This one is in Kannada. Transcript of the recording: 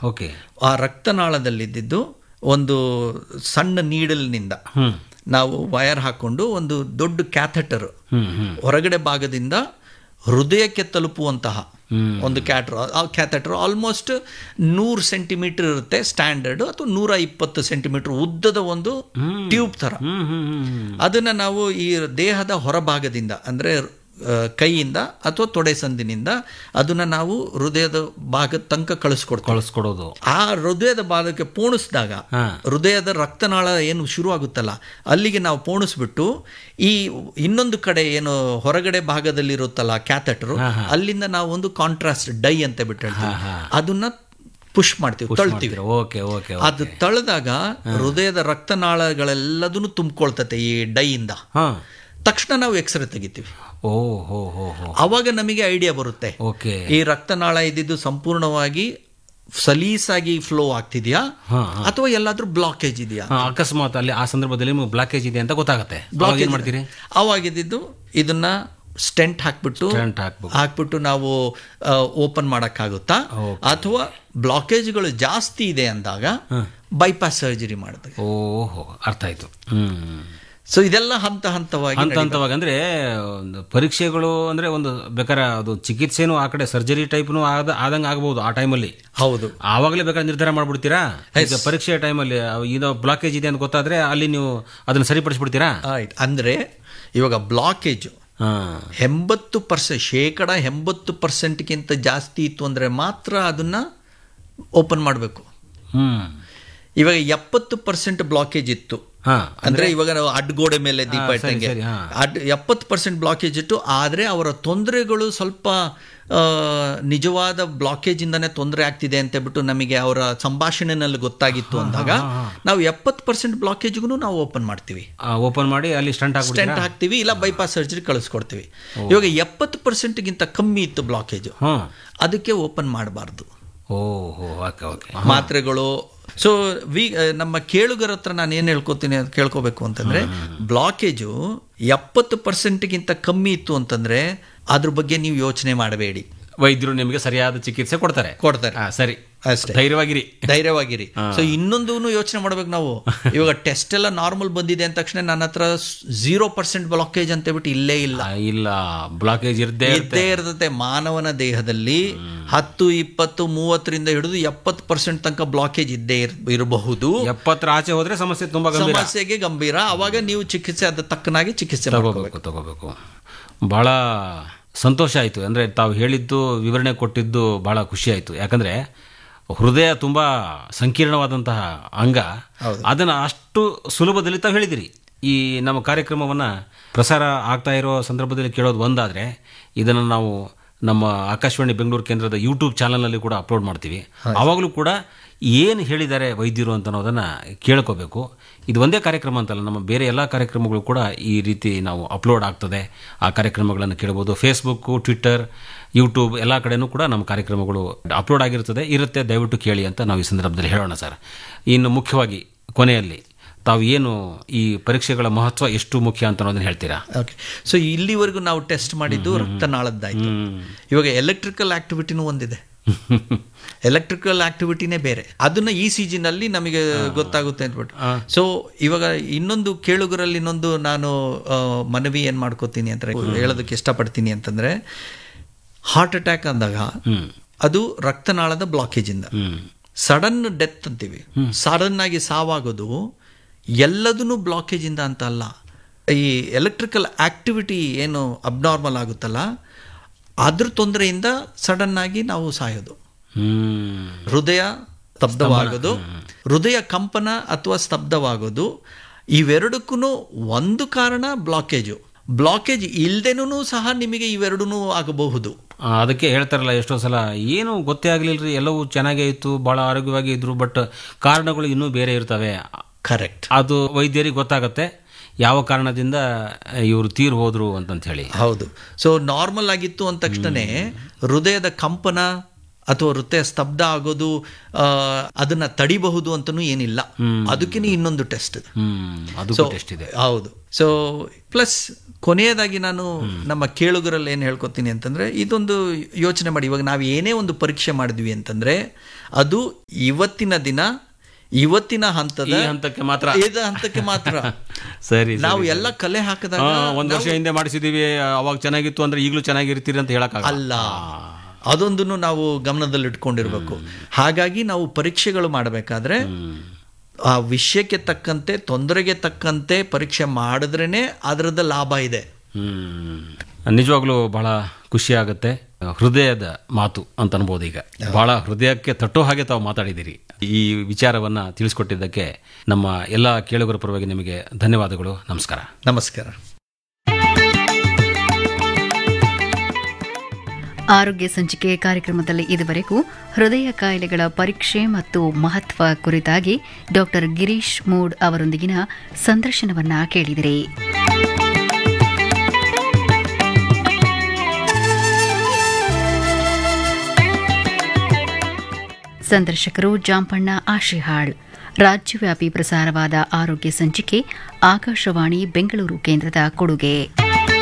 ಓಕೆ ಆ ರಕ್ತನಾಳದಲ್ಲಿದ್ದಿದ್ದು ಒಂದು ಸಣ್ಣ ನೀಡಲ್ನಿಂದ ನಾವು ವಯರ್ ಹಾಕೊಂಡು ಒಂದು ದೊಡ್ಡ ಕ್ಯಾಥೆಟರ್ ಹ್ಮ್ ಹ್ಮ್ ಹೊರಗಡೆ ಭಾಗದಿಂದ ಹೃದಯಕ್ಕೆ ತಲುಪುವಂತಹ ಒಂದು ಕ್ಯಾಟ್ರ್ ಆ ಕ್ಯಾಥೆಟರ್ ಆಲ್ಮೋಸ್ಟ್ ನೂರು ಸೆಂಟಿಮೀಟರ್ ಇರುತ್ತೆ ಸ್ಟ್ಯಾಂಡರ್ಡ್ ಅಥವಾ ನೂರ ಇಪ್ಪತ್ತು ಸೆಂಟಿಮೀಟರ್ ಉದ್ದದ ಒಂದು ಟ್ಯೂಬ್ ಥರ ಹ್ಮ್ ಹ್ಮ್ ಹ್ಮ್ ಹ್ಮ್ ಅದನ್ನ ನಾವು ಈ ದೇಹದ ಹೊರಭಾಗದಿಂದ ಅಂದ್ರೆ ಆ, ಕೈಯಿಂದ ಅಥವಾ ತೊಡೆ ಸಂದಿನಿಂದ ಅದನ್ನ ನಾವು ಹೃದಯದ ಭಾಗದ ತನಕ ಕಳಿಸ್ಕೊಡ್ತೀವಿ ಕಳಿಸ್ಕೊಡೋದು ಆ ಹೃದಯದ ಭಾಗಕ್ಕೆ ಪೋಣಿಸಿದಾಗ ಹಾ. ಹೃದಯದ ರಕ್ತನಾಳ ಏನು ಶುರು ಆಗುತ್ತಲ್ಲ ಅಲ್ಲಿಗೆ ನಾವು ಪೋಣಿಸ್ಬಿಟ್ಟು ಈ ಇನ್ನೊಂದು ಕಡೆ ಏನು ಹೊರಗಡೆ ಭಾಗದಲ್ಲಿರುತ್ತಲ್ಲ ಕ್ಯಾಥೆಟರ್ ಅಲ್ಲಿಂದ ನಾವು ಒಂದು ಕಾಂಟ್ರಾಸ್ಟ್ ಡೈ ಅಂತ ಬಿಟ್ಟು ಹೇಳ್ತೀವಿ ಅದನ್ನ ಪುಷ್ ಮಾಡ್ತೀವಿ ತಳ್ತೀವಿ ಓಕೆ ಓಕೆ ಅದು ತಳೆದಾಗ ಹೃದಯದ ರಕ್ತನಾಳಗಳೆಲ್ಲದನ್ನು ತುಂಬಿಕೊಳ್ತತೆ ಈ ಡೈಯಿಂದ ಹಾ ತಕ್ಷಣ ನಾವು ಎಕ್ಸ್ರೇ ತೆಗಿತೀವಿ ಓ ಹೋ ಹೋ ಹೋ ಅವಾಗ ನಮಗೆ ಐಡಿಯಾ ಬರುತ್ತೆ ಓಕೆ ಈ ರಕ್ತನಾಳ ಇದ್ದಿದ್ದು ಸಂಪೂರ್ಣವಾಗಿ ಸಲೀಸಾಗಿ ಫ್ಲೋ ಆಗ್ತಿದ್ಯಾ ಅಥವಾ ಎಲ್ಲಾದ್ರೂ ಬ್ಲಾಕೇಜ್ ಇದೆಯಾ ಹಾ, ಅಕಸ್ಮಾತ್ ಅಲ್ಲಿ ಆ ಸಂದರ್ಭದಲ್ಲಿ ನಿಮ್ಗೆ ಬ್ಲಾಕೇಜ್ ಇದೆ ಅಂತ ಗೊತ್ತಾಗತ್ತೆ ಅವಾಗ ಏನ್ ಮಾಡ್ತೀರಿ ಅವಾಗಿದ್ದು ಇದನ್ನ ಸ್ಟೆಂಟ್ ಹಾಕ್ಬಿಟ್ಟು ಸ್ಟೆಂಟ್ ಹಾಕ್ಬೇಕು ಹಾಕ್ಬಿಟ್ಟು ನಾವು ಓಪನ್ ಮಾಡೋಕ್ಕಾಗುತ್ತಾ ಅಥವಾ ಬ್ಲಾಕೇಜ್ಗಳು ಜಾಸ್ತಿ ಇದೆ ಅಂದಾಗ ಬೈಪಾಸ್ ಸರ್ಜರಿ ಮಾಡಿದಾಗ ಓಹೋ ಅರ್ಥ ಆಯ್ತು ಹ್ಮ್ ಸೊ ಇದೆಲ್ಲ ಹಂತ ಹಂತವಾಗಿ ಹಂತ ಹಂತವಾಗಿ ಅಂದ್ರೆ ಒಂದು ಪರೀಕ್ಷೆಗಳು ಅಂದ್ರೆ ಒಂದು ಬೇಕಾದ್ರೆ ಅದು ಚಿಕಿತ್ಸೆನೂ ಆ ಕಡೆ ಸರ್ಜರಿ ಟೈಪ್ನು ಆದ ಆದಂಗೆ ಆಗ್ಬೋದು ಆ ಟೈಮಲ್ಲಿ ಹೌದು ಆವಾಗಲೇ ಬೇಕಾದ್ರೆ ನಿರ್ಧಾರ ಮಾಡ್ಬಿಡ್ತೀರಾ ಈಗ ಪರೀಕ್ಷೆ ಟೈಮಲ್ಲಿ ಇದು ಬ್ಲಾಕೇಜ್ ಇದೆ ಅಂತ ಗೊತ್ತಾದ್ರೆ ಅಲ್ಲಿ ನೀವು ಅದನ್ನ ಸರಿಪಡಿಸ್ಬಿಡ್ತೀರಾ ಆಯ್ತು ಅಂದ್ರೆ ಇವಾಗ ಬ್ಲಾಕೇಜ್ ಹಾ ಎಂಬತ್ತು ಪರ್ಸೆಂಟ್ ಶೇಕಡ ಎಂಬತ್ತು ಪರ್ಸೆಂಟ್ಗಿಂತ ಜಾಸ್ತಿ ಇತ್ತು ಅಂದರೆ ಮಾತ್ರ ಅದನ್ನ ಓಪನ್ ಮಾಡಬೇಕು ಹ್ಮ್ ಇವಾಗ ಎಪ್ಪತ್ತು ಪರ್ಸೆಂಟ್ ಬ್ಲಾಕೇಜ್ ಇತ್ತು ಹಾ ಅಂದ್ರೆ ಇವಾಗ ನಾವು ಅಡ್ಗೋಡೆ ಮೇಲೆ ದೀಪ ಇಟ್ಟಂಗೆ ಸರಿ, ಹಾ. ಅಡ್ ಎಪ್ಪತ್ತು ಪರ್ಸೆಂಟ್ ಬ್ಲಾಕೇಜ್ ಇಟ್ಟು ಆದರೆ ಅವರ ತೊಂದರೆಗಳು ಸ್ವಲ್ಪ ಆ, ನಿಜವಾದ ಬ್ಲಾಕೇಜ್ ಇಂದಾನೆ ತೊಂದರೆ ಆಗ್ತಿದೆ ಅಂತ ಬಿಟ್ಟು ನಮಗೆ ಅವರ ಸಂಭಾಷಣೆನಲ್ಲಿ ಗೊತ್ತಾಗಿತ್ತು ಅಂದಾಗ ನಾವು ಎಪ್ಪತ್ತು ಪರ್ಸೆಂಟ್ ಬ್ಲಾಕೇಜ್ಗೂ ನಾವು ಓಪನ್ ಮಾಡ್ತೀವಿ ಓಪನ್ ಮಾಡಿ ಅಲ್ಲಿ ಸ್ಟಂಟ್ ಹಾಕ್ಬಿಡ್ತೀರಾ ಸ್ಟೆಂಟ್ ಹಾಕ್ತೀವಿ ಇಲ್ಲ ಬೈಪಾಸ್ ಸರ್ಜರಿ ಕಳಿಸ್ಕೊಡ್ತೀವಿ ಇವಾಗ ಎಪ್ಪತ್ತು ಪರ್ಸೆಂಟ್ಗಿಂತ ಕಮ್ಮಿ ಇತ್ತು ಬ್ಲಾಕೇಜ್ ಹ್ಮ್ ಅದಕ್ಕೆ ಓಪನ್ ಮಾಡಬಾರ್ದು ಓಹೋ ಓಕೆ ಓಕೆ ಮಾತ್ರೆಗಳು ಸೊ ವಿ ನಮ್ಮ ಕೇಳುಗರ ಹತ್ರ ನಾನು ಏನು ಹೇಳ್ಕೊತೀನಿ ಅಂತ ಕೇಳ್ಕೋಬೇಕು ಅಂತಂದ್ರೆ ಬ್ಲಾಕೇಜು ಎಪ್ಪತ್ತು ಪರ್ಸೆಂಟ್ಗಿಂತ ಕಮ್ಮಿ ಇತ್ತು ಅಂತಂದ್ರೆ ಅದ್ರ ಬಗ್ಗೆ ನೀವು ಯೋಚನೆ ಮಾಡಬೇಡಿ ವೈದ್ಯರು ನಿಮಗೆ ಸರಿಯಾದ ಚಿಕಿತ್ಸೆ ಕೊಡ್ತಾರೆ ಕೊಡ್ತಾರೆ ಹಾ, ಸರಿ ಅಷ್ಟೇ ಧೈರ್ಯವಾಗಿರಿ ಧೈರ್ಯವಾಗಿರಿ ಸೊ ಇನ್ನೊಂದು ಯೋಚನೆ ಮಾಡ್ಬೇಕು ನಾವು ಇವಾಗ ಟೆಸ್ಟ್ ಎಲ್ಲ ನಾರ್ಮಲ್ ಬಂದಿದೆ ಅಂದ ತಕ್ಷಣ ನನ್ನ ಹತ್ರ ಝೀರೋ ಪರ್ಸೆಂಟ್ ಬ್ಲಾಕೇಜ್ ಅಂತ ಹೇಳ್ಬಿಟ್ಟು ಇಲ್ಲೇ ಇಲ್ಲ ಆ, ಇಲ್ಲ ಬ್ಲಾಕೇಜ್ ಇರ್ದೇ ಇದ್ದೇ ಇರ್ತದೆ ಮಾನವನ ದೇಹದಲ್ಲಿ ಹತ್ತು ಇಪ್ಪತ್ತು ಮೂವತ್ತರಿಂದ ಹಿಡಿದು ಎಪ್ಪತ್ತು ಪರ್ಸೆಂಟ್ ತನಕ ಬ್ಲಾಕೇಜ್ ಇದ್ದೇ ಇರ್- ಇರಬಹುದು ಎಪ್ಪತ್ತರ ಆಚೆ ಹೋದ್ರೆ ಸಮಸ್ಯೆ ತುಂಬಾ ಗಂಭೀರ ಸಮಸ್ಯೆಗೆ ಗಂಭೀರ ಅವಾಗ ನೀವು ಚಿಕಿತ್ಸೆ ಅದ ತಕ್ಕನಾಗಿ ಚಿಕಿತ್ಸೆ ಮಾಡ್ಕೋಬೇಕು ತಗೋಬೇಕು ತಗೋಬೇಕು ಬಹಳ ಸಂತೋಷ ಆಯಿತು ಅಂದರೆ ತಾವು ಹೇಳಿದ್ದು ವಿವರಣೆ ಕೊಟ್ಟಿದ್ದು ಬಹಳ ಖುಷಿ ಆಯಿತು ಯಾಕಂದರೆ ಹೃದಯ ತುಂಬ ಸಂಕೀರ್ಣವಾದಂತಹ ಅಂಗ ಅದನ್ನು ಅಷ್ಟು ಸುಲಭದಲ್ಲಿ ತಾವು ಹೇಳಿದಿರಿ ಈ ನಮ್ಮ ಕಾರ್ಯಕ್ರಮವನ್ನು ಪ್ರಸಾರ ಆಗ್ತಾ ಇರೋ ಸಂದರ್ಭದಲ್ಲಿ ಕೇಳೋದು ಒಂದಾದರೆ ಇದನ್ನು ನಾವು ನಮ್ಮ ಆಕಾಶವಾಣಿ ಬೆಂಗಳೂರು ಕೇಂದ್ರದ ಯೂಟ್ಯೂಬ್ ಚಾನಲ್ನಲ್ಲಿ ಕೂಡ ಅಪ್ಲೋಡ್ ಮಾಡ್ತೀವಿ ಆವಾಗಲೂ ಕೂಡ ಏನು ಹೇಳಿದ್ದಾರೆ ವೈದ್ಯರು ಅಂತ ಅನ್ನೋದನ್ನು ಕೇಳ್ಕೋಬೇಕು ಇದು ಒಂದೇ ಕಾರ್ಯಕ್ರಮ ಅಂತಲ್ಲ ನಮ್ಮ ಬೇರೆ ಎಲ್ಲ ಕಾರ್ಯಕ್ರಮಗಳು ಕೂಡ ಈ ರೀತಿ ನಾವು ಅಪ್ಲೋಡ್ ಆಗ್ತದೆ ಆ ಕಾರ್ಯಕ್ರಮಗಳನ್ನು ಕೇಳ್ಬೋದು ಫೇಸ್ಬುಕ್ಕು ಟ್ವಿಟ್ಟರ್ ಯೂಟ್ಯೂಬ್ ಎಲ್ಲ ಕಡೆನೂ ಕೂಡ ನಮ್ಮ ಕಾರ್ಯಕ್ರಮಗಳು ಅಪ್ಲೋಡ್ ಆಗಿರ್ತದೆ ಇರುತ್ತೆ ದಯವಿಟ್ಟು ಕೇಳಿ ಅಂತ ನಾವು ಈ ಸಂದರ್ಭದಲ್ಲಿ ಹೇಳೋಣ ಸರ್ ಇನ್ನು ಮುಖ್ಯವಾಗಿ ಕೊನೆಯಲ್ಲಿ ತಾವು ಏನು ಈ ಪರೀಕ್ಷೆಗಳ ಮಹತ್ವ ಎಷ್ಟು ಮುಖ್ಯ ಅಂತ ಅನ್ನೋದನ್ನ ಹೇಳ್ತೀರಾ ಓಕೆ ಸೊ ಇಲ್ಲಿವರೆಗೂ ನಾವು ಟೆಸ್ಟ್ ಮಾಡಿದ್ದು ರಕ್ತನಾಳದ್ದಾಯ್ತು ಇವಾಗ ಎಲೆಕ್ಟ್ರಿಕಲ್ ಆಕ್ಟಿವಿಟಿನೂ ಒಂದಿದೆ ಎಲೆಕ್ಟ್ರಿಕಲ್ ಆಕ್ಟಿವಿಟಿನೇ ಬೇರೆ ಅದನ್ನ ಇ ಸಿ ಜಿನಲ್ಲಿ ನಮಗೆ ಗೊತ್ತಾಗುತ್ತೆ ಅಂದ್ಬಿಟ್ಟು ಸೊ ಇವಾಗ ಇನ್ನೊಂದು ಕೇಳುಗರಲ್ಲಿ ಇನ್ನೊಂದು ನಾನು ಆ, ಮನವಿ ಏನು ಮಾಡ್ಕೋತೀನಿ ಅಂತ ಹೇಳೋದಕ್ಕೆ ಇಷ್ಟಪಡ್ತೀನಿ ಅಂತಂದ್ರೆ ಹಾರ್ಟ್ ಅಟ್ಯಾಕ್ ಅಂದಾಗ ಅದು ರಕ್ತನಾಳದ ಬ್ಲಾಕೇಜ್ ಇಂದ ಹ್ಮ್ ಸಡನ್ ಡೆತ್ ಅಂತೀವಿ ಸಡನ್ ಆಗಿ ಸಾವಾಗೋದು ಎಲ್ಲದನ್ನೂ ಬ್ಲಾಕೇಜ್ ಇಂದ ಅಂತ ಅಲ್ಲ ಈ ಎಲೆಕ್ಟ್ರಿಕಲ್ ಆಕ್ಟಿವಿಟಿ ಏನು ಅಬ್ನಾರ್ಮಲ್ ಆಗುತ್ತಲ್ಲ ಅದ್ರ ತೊಂದರೆಯಿಂದ ಸಡನ್ ಆಗಿ ನಾವು ಸಾಯೋದು ಹ್ಮ್ ಹೃದಯ ಸ್ತಬ್ಧವಾಗೋದು ಹೃದಯ ಕಂಪನ ಅಥವಾ ಸ್ತಬ್ಧವಾಗೋದು ಇವೆರಡಕ್ಕೂ ಒಂದು ಕಾರಣ ಬ್ಲಾಕೇಜು ಬ್ಲಾಕೇಜ್ ಇಲ್ದೇನೂ ಸಹ ನಿಮಗೆ ಇವೆರಡೂ ಆಗಬಹುದು ಆ, ಅದಕ್ಕೆ ಹೇಳ್ತಾರಲ್ಲ ಎಷ್ಟೋ ಸಲ ಏನು ಗೊತ್ತೇ ಆಗ್ಲಿಲ್ರಿ ಎಲ್ಲವೂ ಚೆನ್ನಾಗೇ ಇತ್ತು ಬಹಳ ಆರೋಗ್ಯವಾಗಿ ಇದ್ರು ಬಟ್ ಕಾರಣಗಳು ಇನ್ನೂ ಬೇರೆ ಇರ್ತವೆ ಕರೆಕ್ಟ್ ಅದು ವೈದ್ಯರಿಗೆ ಗೊತ್ತಾಗತ್ತೆ ಯಾವ ಕಾರಣದಿಂದ ಇವರು ತೀರ್ ಹೋದ್ರು ಅಂತಂತ ಹೇಳಿ ಹೌದು ಸೊ ನಾರ್ಮಲ್ ಆಗಿತ್ತು ಅಂದ ತಕ್ಷಣನೇ ಹೃದಯದ ಕಂಪನ ಅಥವಾ ಹೃದಯ ಸ್ತಬ್ಧ ಆಗೋದು ಆ, ಅದನ್ನ ತಡಿಬಹುದು ಅಂತನೂ ಏನಿಲ್ಲ ಅದಕ್ಕೇ ಇನ್ನೊಂದು ಟೆಸ್ಟ್ ಇದೆ ಹ್ಮ್ ಅದು So, ಟೆಸ್ಟ್ ಇದೆ ಹೌದು ಸೊ ಪ್ಲಸ್ ಕೊನೆಯದಾಗಿ ನಾನು ನಮ್ಮ ಕೇಳುಗರಲ್ಲಿ ಏನು ಹೇಳ್ಕೊತೀನಿ ಅಂತಂದ್ರೆ ಇದೊಂದು ಯೋಚನೆ ಮಾಡಿ ಇವಾಗ ನಾವು ಏನೇ ಒಂದು ಪರೀಕ್ಷೆ ಮಾಡಿದ್ವಿ ಅಂತಂದ್ರೆ ಅದು ಇವತ್ತಿನ ದಿನ ಇವತ್ತಿನ ಹಂತದ ಈ ಹಂತಕ್ಕೆ ಮಾತ್ರ ಇದ ಹಂತಕ್ಕೆ ಮಾತ್ರ ಸರಿ ನಾವು ಎಲ್ಲ ಕಲೆ ಹಾಕಿದಾಗ ಹಾ, ಒಂದ್ ವರ್ಷ ಹಿಂದೆ ಮಾಡಿಸಿದೀವಿ ಅವಾಗ ಚೆನ್ನಾಗಿತ್ತು ಅಂದ್ರೆ ಈಗಲೂ ಚೆನ್ನಾಗಿರ್ತೀರಿ ಅಂತ ಹೇಳಕ್ ಅಲ್ಲ ಅದೊಂದನ್ನು ನಾವು ಗಮನದಲ್ಲಿ ಇಟ್ಕೊಂಡಿರ್ಬೇಕು ಹಾಗಾಗಿ ನಾವು ಪರೀಕ್ಷೆಗಳು ಮಾಡಬೇಕಾದ್ರೆ ಆ ವಿಷಯಕ್ಕೆ ತಕ್ಕಂತೆ ತೊಂದರೆಗೆ ತಕ್ಕಂತೆ ಪರೀಕ್ಷೆ ಮಾಡಿದ್ರೇನೆ ಅದರದ ಲಾಭ ಇದೆ ಹ್ಮ್ ನಿಜವಾಗ್ಲೂ ಬಹಳ ಖುಷಿ ಆಗುತ್ತೆ ಹೃದಯದ ಮಾತು ಅಂತ ಅನ್ಬೋದು ಈಗ ಬಹಳ ಹೃದಯಕ್ಕೆ ತಟ್ಟೋ ಹಾಗೆ ತಾವು ಮಾತಾಡಿದ್ದೀರಿ ಈ ವಿಚಾರವನ್ನ ತಿಳಿಸ್ಕೊಟ್ಟಿದ್ದಕ್ಕೆ ನಮ್ಮ ಎಲ್ಲ ಕೇಳುಗರ ಪರವಾಗಿ ನಿಮಗೆ ಧನ್ಯವಾದಗಳು ನಮಸ್ಕಾರ ನಮಸ್ಕಾರ ಆರೋಗ್ಯ ಸಂಚಿಕೆ ಕಾರ್ಯಕ್ರಮದಲ್ಲಿ ಇದುವರೆಗೂ ಹೃದಯ ಕಾಯಿಲೆಗಳ ಪರೀಕ್ಷೆ ಮತ್ತು ಮಹತ್ವ ಕುರಿತಾಗಿ ಡಾಕ್ಟರ್ ಗಿರೀಶ್ ಮೂಡ್ ಅವರೊಂದಿಗಿನ ಸಂದರ್ಶನವನ್ನ ಕೇಳಿದಿರಿ ಸಂದರ್ಶಕರು ಜಾಂಪಣ್ಣ ಆಶಿಹಾಳ್ ರಾಜ್ಯವ್ಯಾಪಿ ಪ್ರಸಾರವಾದ ಆರೋಗ್ಯ ಸಂಚಿಕೆ ಆಕಾಶವಾಣಿ ಬೆಂಗಳೂರು ಕೇಂದ್ರದ ಕೊಡುಗೆ